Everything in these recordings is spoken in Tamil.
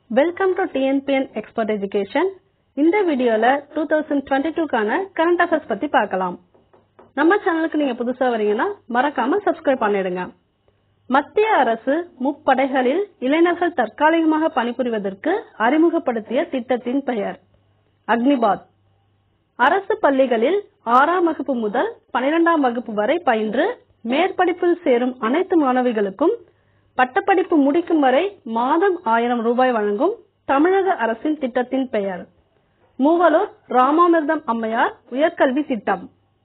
welcome to TNPN expert education இந்த வீடியோல 2022 க்கான கரண்ட் அஃபேர்ஸ் பத்தி பார்க்கலாம் நம்ம சேனலுக்கு நீங்க புதுசா வரீங்கன்னா மறக்காம சப்ஸ்கிரைப் பண்ணிடுங்க மத்திய அரசு முப்படைகளில் இளைஞர்கள் தற்காலிகமாக பணிபுரிவதற்கு அறிமுகப்படுத்திய திட்டத்தின் பெயர் அக்னிபாத் அரசு பள்ளிகளில் ஆறாம் வகுப்பு முதல் பனிரெண்டாம் வகுப்பு வரை பயின்று மேற்படிப்பில் சேரும் அனைத்து மாணவிகளுக்கும் பட்டப்படிப்பு முடிக்கும் வரை மாதம் ஆயிரம் ரூபாய் வழங்கும் தமிழக அரசின் திட்டத்தின் பெயர் மூவலூர் ராமாமிர்தம் அம்மையார் உயர்கல்வி திட்டம்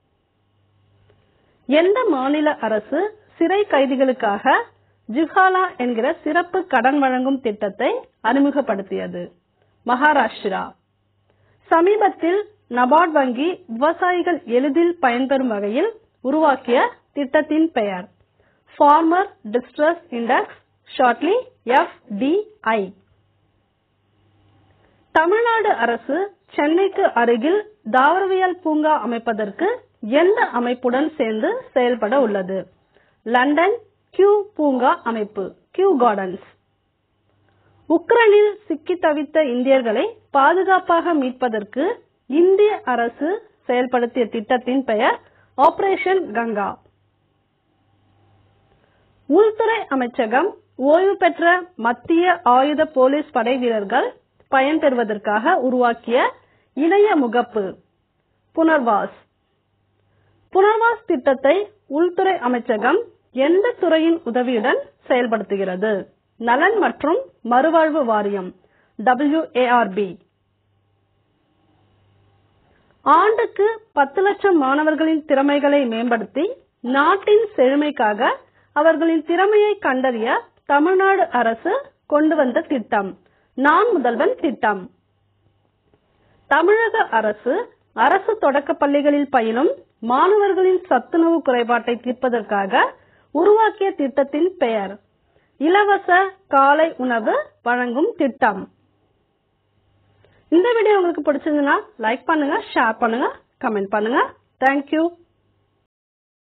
எந்த மாநில அரசு சிறை கைதிகளுக்காக ஜுஹாலா என்கிற சிறப்பு கடன் வழங்கும் திட்டத்தை அறிமுகப்படுத்தியது மகாராஷ்டிரா சமீபத்தில் நபார்ட் வங்கி விவசாயிகள் எளிதில் பயன்பெறும் வகையில் உருவாக்கிய திட்டத்தின் பெயர் farmer distress index shortly FDI Tamil Nadu அரசு சென்னைக்கு அருகில் தாவரவியல் பூங்கா அமைப்பதற்கு எந்த அமைப்புடன் சேர்ந்து செயல்பட உள்ளது லண்டன் கியூ பூங்கா அமைப்பு கியூ கார்டன்ஸ் உக்ரைனில் சிக்கி தவித்த இந்தியர்களை பாதுகாப்பாக மீட்பதற்கு இந்திய அரசு செயல்படுத்திய திட்டத்தின் பெயர் ஆபரேஷன் கங்கா உள்துறை அமைச்சகம் ஓய்வு பெற்ற மத்திய ஆயுத போலீஸ் படை வீரர்கள் பயன்பெறுவதற்காக உருவாக்கிய இணைய முகப்பு புனர்வாஸ் புனர்வாஸ் திட்டத்தை உள்துறை அமைச்சகம் எந்த துறையின் உதவியுடன் செயல்படுத்துகிறது நலன் மற்றும் மறுவாழ்வு வாரியம் டபிள்யூஏஆர்பி ஆண்டுக்கு பத்து லட்சம் மாணவர்களின் திறமைகளை மேம்படுத்தி நாட்டின் செழுமைக்காக அவர்களின் திறமையை கண்டறிய தமிழ்நாடு அரசு கொண்டு வந்த திட்டம் நான் முதல்வன் திட்டம் தமிழக அரசு அரசு தொடக்க பள்ளிகளில் பயிலும் மாணவர்களின் சத்துணவு குறைபாட்டை தீர்ப்பதற்காக உருவாக்கிய திட்டத்தின் பெயர் இலவச காலை உணவு வழங்கும் திட்டம் இந்த வீடியோ உங்களுக்கு பிடிச்சிருந்ததுன்னா லைக் பண்ணுங்க ஷேர் பண்ணுங்க கமெண்ட் பண்ணுங்க தேங்க்யூ